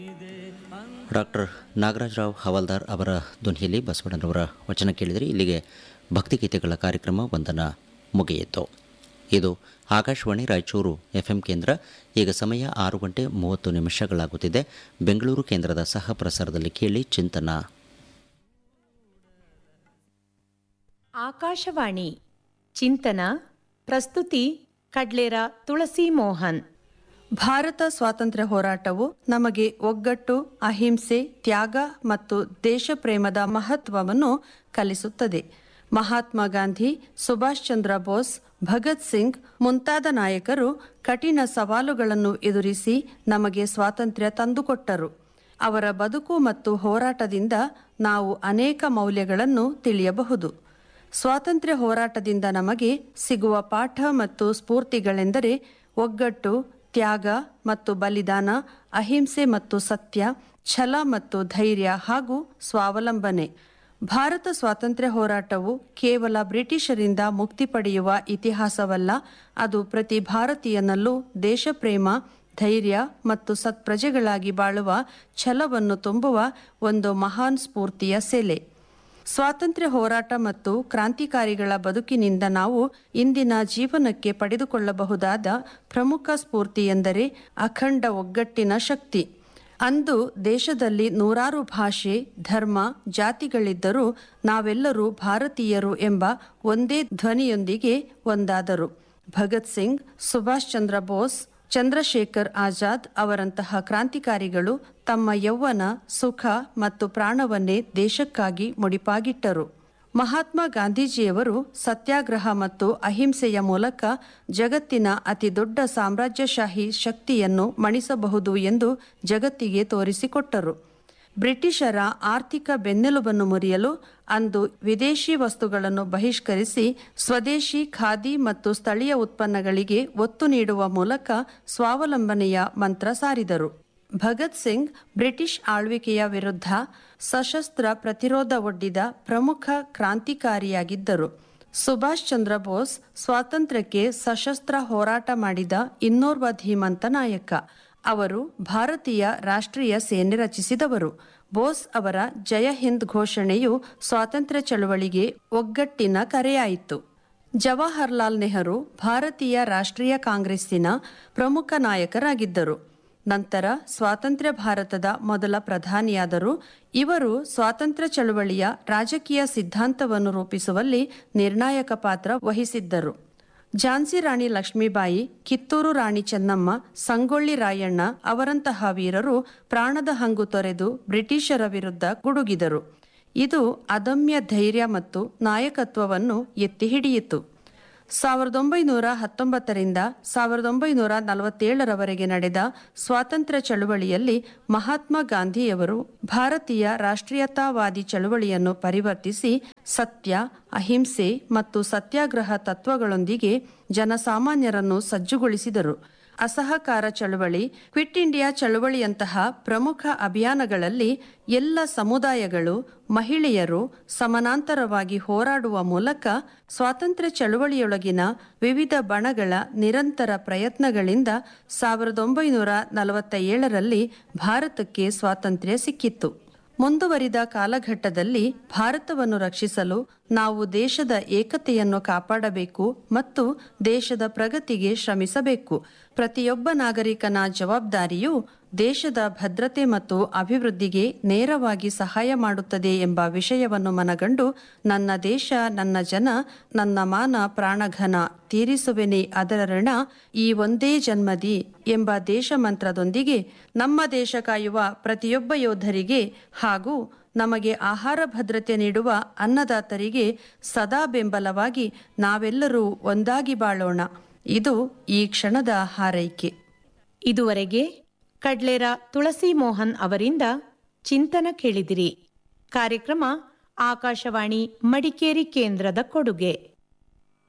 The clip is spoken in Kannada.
ಡಾಕ್ಟರ್ ನಾಗರಾಜರಾವ್ ಹವಾಲ್ದಾರ್ ಅವರ ಧ್ವನಿಯಲ್ಲಿ ಬಸವಣ್ಣನವರ ವಚನ ಕೇಳಿದರೆ ಇಲ್ಲಿಗೆ ಭಕ್ತಿಗೀತೆಗಳ ಕಾರ್ಯಕ್ರಮ ವಂದನ ಮುಗಿಯಿತು ಇದು ಆಕಾಶವಾಣಿ ರಾಯಚೂರು ಎಫ್ ಎಂ ಕೇಂದ್ರ ಈಗ ಸಮಯ ಆರು ಗಂಟೆ ಮೂವತ್ತು ನಿಮಿಷಗಳಾಗುತ್ತಿದೆ ಬೆಂಗಳೂರು ಕೇಂದ್ರದ ಸಹ ಪ್ರಸಾರದಲ್ಲಿ ಕೇಳಿ ಚಿಂತನ ಆಕಾಶವಾಣಿ ಚಿಂತನ ಪ್ರಸ್ತುತಿ ಕಡ್ಲೇರ ತುಳಸಿ ಮೋಹನ್ ಭಾರತ ಸ್ವಾತಂತ್ರ್ಯ ಹೋರಾಟವು ನಮಗೆ ಒಗ್ಗಟ್ಟು ಅಹಿಂಸೆ ತ್ಯಾಗ ಮತ್ತು ದೇಶಪ್ರೇಮದ ಮಹತ್ವವನ್ನು ಕಲಿಸುತ್ತದೆ ಮಹಾತ್ಮ ಗಾಂಧಿ ಸುಭಾಷ್ ಚಂದ್ರ ಬೋಸ್ ಭಗತ್ ಸಿಂಗ್ ಮುಂತಾದ ನಾಯಕರು ಕಠಿಣ ಸವಾಲುಗಳನ್ನು ಎದುರಿಸಿ ನಮಗೆ ಸ್ವಾತಂತ್ರ್ಯ ತಂದುಕೊಟ್ಟರು ಅವರ ಬದುಕು ಮತ್ತು ಹೋರಾಟದಿಂದ ನಾವು ಅನೇಕ ಮೌಲ್ಯಗಳನ್ನು ತಿಳಿಯಬಹುದು ಸ್ವಾತಂತ್ರ್ಯ ಹೋರಾಟದಿಂದ ನಮಗೆ ಸಿಗುವ ಪಾಠ ಮತ್ತು ಸ್ಫೂರ್ತಿಗಳೆಂದರೆ ಒಗ್ಗಟ್ಟು ತ್ಯಾಗ ಮತ್ತು ಬಲಿದಾನ ಅಹಿಂಸೆ ಮತ್ತು ಸತ್ಯ ಛಲ ಮತ್ತು ಧೈರ್ಯ ಹಾಗೂ ಸ್ವಾವಲಂಬನೆ ಭಾರತ ಸ್ವಾತಂತ್ರ್ಯ ಹೋರಾಟವು ಕೇವಲ ಬ್ರಿಟಿಷರಿಂದ ಮುಕ್ತಿ ಪಡೆಯುವ ಇತಿಹಾಸವಲ್ಲ ಅದು ಪ್ರತಿ ಭಾರತೀಯನಲ್ಲೂ ದೇಶಪ್ರೇಮ ಧೈರ್ಯ ಮತ್ತು ಸತ್ಪ್ರಜೆಗಳಾಗಿ ಬಾಳುವ ಛಲವನ್ನು ತುಂಬುವ ಒಂದು ಮಹಾನ್ ಸ್ಫೂರ್ತಿಯ ಸೆಲೆ ಸ್ವಾತಂತ್ರ್ಯ ಹೋರಾಟ ಮತ್ತು ಕ್ರಾಂತಿಕಾರಿಗಳ ಬದುಕಿನಿಂದ ನಾವು ಇಂದಿನ ಜೀವನಕ್ಕೆ ಪಡೆದುಕೊಳ್ಳಬಹುದಾದ ಪ್ರಮುಖ ಸ್ಫೂರ್ತಿ ಎಂದರೆ ಅಖಂಡ ಒಗ್ಗಟ್ಟಿನ ಶಕ್ತಿ ಅಂದು ದೇಶದಲ್ಲಿ ನೂರಾರು ಭಾಷೆ ಧರ್ಮ ಜಾತಿಗಳಿದ್ದರೂ ನಾವೆಲ್ಲರೂ ಭಾರತೀಯರು ಎಂಬ ಒಂದೇ ಧ್ವನಿಯೊಂದಿಗೆ ಒಂದಾದರು ಭಗತ್ ಸಿಂಗ್ ಸುಭಾಷ್ ಚಂದ್ರ ಬೋಸ್ ಚಂದ್ರಶೇಖರ್ ಆಜಾದ್ ಅವರಂತಹ ಕ್ರಾಂತಿಕಾರಿಗಳು ತಮ್ಮ ಯೌವನ ಸುಖ ಮತ್ತು ಪ್ರಾಣವನ್ನೇ ದೇಶಕ್ಕಾಗಿ ಮುಡಿಪಾಗಿಟ್ಟರು ಮಹಾತ್ಮ ಗಾಂಧೀಜಿಯವರು ಸತ್ಯಾಗ್ರಹ ಮತ್ತು ಅಹಿಂಸೆಯ ಮೂಲಕ ಜಗತ್ತಿನ ಅತಿ ದೊಡ್ಡ ಸಾಮ್ರಾಜ್ಯಶಾಹಿ ಶಕ್ತಿಯನ್ನು ಮಣಿಸಬಹುದು ಎಂದು ಜಗತ್ತಿಗೆ ತೋರಿಸಿಕೊಟ್ಟರು ಬ್ರಿಟಿಷರ ಆರ್ಥಿಕ ಬೆನ್ನೆಲುಬನ್ನು ಮುರಿಯಲು ಅಂದು ವಿದೇಶಿ ವಸ್ತುಗಳನ್ನು ಬಹಿಷ್ಕರಿಸಿ ಸ್ವದೇಶಿ ಖಾದಿ ಮತ್ತು ಸ್ಥಳೀಯ ಉತ್ಪನ್ನಗಳಿಗೆ ಒತ್ತು ನೀಡುವ ಮೂಲಕ ಸ್ವಾವಲಂಬನೆಯ ಮಂತ್ರ ಸಾರಿದರು ಭಗತ್ ಸಿಂಗ್ ಬ್ರಿಟಿಷ್ ಆಳ್ವಿಕೆಯ ವಿರುದ್ಧ ಸಶಸ್ತ್ರ ಪ್ರತಿರೋಧ ಒಡ್ಡಿದ ಪ್ರಮುಖ ಕ್ರಾಂತಿಕಾರಿಯಾಗಿದ್ದರು ಸುಭಾಷ್ ಚಂದ್ರ ಬೋಸ್ ಸ್ವಾತಂತ್ರ್ಯಕ್ಕೆ ಸಶಸ್ತ್ರ ಹೋರಾಟ ಮಾಡಿದ ಇನ್ನೋರ್ವ ಧೀಮಂತ ನಾಯಕ ಅವರು ಭಾರತೀಯ ರಾಷ್ಟ್ರೀಯ ಸೇನೆ ರಚಿಸಿದವರು ಬೋಸ್ ಅವರ ಜಯ ಹಿಂದ್ ಘೋಷಣೆಯು ಸ್ವಾತಂತ್ರ್ಯ ಚಳವಳಿಗೆ ಒಗ್ಗಟ್ಟಿನ ಕರೆಯಾಯಿತು ಜವಾಹರ್ಲಾಲ್ ನೆಹರು ಭಾರತೀಯ ರಾಷ್ಟ್ರೀಯ ಕಾಂಗ್ರೆಸ್ಸಿನ ಪ್ರಮುಖ ನಾಯಕರಾಗಿದ್ದರು ನಂತರ ಸ್ವಾತಂತ್ರ್ಯ ಭಾರತದ ಮೊದಲ ಪ್ರಧಾನಿಯಾದರು ಇವರು ಸ್ವಾತಂತ್ರ್ಯ ಚಳವಳಿಯ ರಾಜಕೀಯ ಸಿದ್ಧಾಂತವನ್ನು ರೂಪಿಸುವಲ್ಲಿ ನಿರ್ಣಾಯಕ ಪಾತ್ರ ವಹಿಸಿದ್ದರು ಝಾನ್ಸಿ ರಾಣಿ ಲಕ್ಷ್ಮೀಬಾಯಿ ಕಿತ್ತೂರು ರಾಣಿ ಚೆನ್ನಮ್ಮ ಸಂಗೊಳ್ಳಿ ರಾಯಣ್ಣ ಅವರಂತಹ ವೀರರು ಪ್ರಾಣದ ಹಂಗು ತೊರೆದು ಬ್ರಿಟಿಷರ ವಿರುದ್ಧ ಗುಡುಗಿದರು ಇದು ಅದಮ್ಯ ಧೈರ್ಯ ಮತ್ತು ನಾಯಕತ್ವವನ್ನು ಎತ್ತಿ ಹಿಡಿಯಿತು ಸಾವಿರದ ಒಂಬೈನೂರ ಹತ್ತೊಂಬತ್ತರಿಂದ ಸಾವಿರದ ಒಂಬೈನೂರ ನಲವತ್ತೇಳರವರೆಗೆ ನಡೆದ ಸ್ವಾತಂತ್ರ್ಯ ಚಳುವಳಿಯಲ್ಲಿ ಮಹಾತ್ಮ ಗಾಂಧಿಯವರು ಭಾರತೀಯ ರಾಷ್ಟ್ರೀಯತಾವಾದಿ ಚಳುವಳಿಯನ್ನು ಪರಿವರ್ತಿಸಿ ಸತ್ಯ ಅಹಿಂಸೆ ಮತ್ತು ಸತ್ಯಾಗ್ರಹ ತತ್ವಗಳೊಂದಿಗೆ ಜನಸಾಮಾನ್ಯರನ್ನು ಸಜ್ಜುಗೊಳಿಸಿದರು ಅಸಹಕಾರ ಚಳುವಳಿ ಕ್ವಿಟ್ ಇಂಡಿಯಾ ಚಳುವಳಿಯಂತಹ ಪ್ರಮುಖ ಅಭಿಯಾನಗಳಲ್ಲಿ ಎಲ್ಲ ಸಮುದಾಯಗಳು ಮಹಿಳೆಯರು ಸಮಾನಾಂತರವಾಗಿ ಹೋರಾಡುವ ಮೂಲಕ ಸ್ವಾತಂತ್ರ್ಯ ಚಳುವಳಿಯೊಳಗಿನ ವಿವಿಧ ಬಣಗಳ ನಿರಂತರ ಪ್ರಯತ್ನಗಳಿಂದ ಸಾವಿರದ ಒಂಬೈನೂರ ನಲವತ್ತ ಏಳರಲ್ಲಿ ಭಾರತಕ್ಕೆ ಸ್ವಾತಂತ್ರ್ಯ ಸಿಕ್ಕಿತ್ತು ಮುಂದುವರಿದ ಕಾಲಘಟ್ಟದಲ್ಲಿ ಭಾರತವನ್ನು ರಕ್ಷಿಸಲು ನಾವು ದೇಶದ ಏಕತೆಯನ್ನು ಕಾಪಾಡಬೇಕು ಮತ್ತು ದೇಶದ ಪ್ರಗತಿಗೆ ಶ್ರಮಿಸಬೇಕು ಪ್ರತಿಯೊಬ್ಬ ನಾಗರಿಕನ ಜವಾಬ್ದಾರಿಯು ದೇಶದ ಭದ್ರತೆ ಮತ್ತು ಅಭಿವೃದ್ಧಿಗೆ ನೇರವಾಗಿ ಸಹಾಯ ಮಾಡುತ್ತದೆ ಎಂಬ ವಿಷಯವನ್ನು ಮನಗಂಡು ನನ್ನ ದೇಶ ನನ್ನ ಜನ ನನ್ನ ಮಾನ ಪ್ರಾಣಘನ ತೀರಿಸುವೆನೆ ಅದರ ಋಣ ಈ ಒಂದೇ ಜನ್ಮದಿ ಎಂಬ ದೇಶ ಮಂತ್ರದೊಂದಿಗೆ ನಮ್ಮ ದೇಶ ಕಾಯುವ ಪ್ರತಿಯೊಬ್ಬ ಯೋಧರಿಗೆ ಹಾಗೂ ನಮಗೆ ಆಹಾರ ಭದ್ರತೆ ನೀಡುವ ಅನ್ನದಾತರಿಗೆ ಸದಾ ಬೆಂಬಲವಾಗಿ ನಾವೆಲ್ಲರೂ ಒಂದಾಗಿ ಬಾಳೋಣ ಇದು ಈ ಕ್ಷಣದ ಹಾರೈಕೆ ಇದುವರೆಗೆ ಕಡ್ಲೇರ ತುಳಸಿ ಮೋಹನ್ ಅವರಿಂದ ಚಿಂತನ ಕೇಳಿದಿರಿ ಕಾರ್ಯಕ್ರಮ ಆಕಾಶವಾಣಿ ಮಡಿಕೇರಿ ಕೇಂದ್ರದ ಕೊಡುಗೆ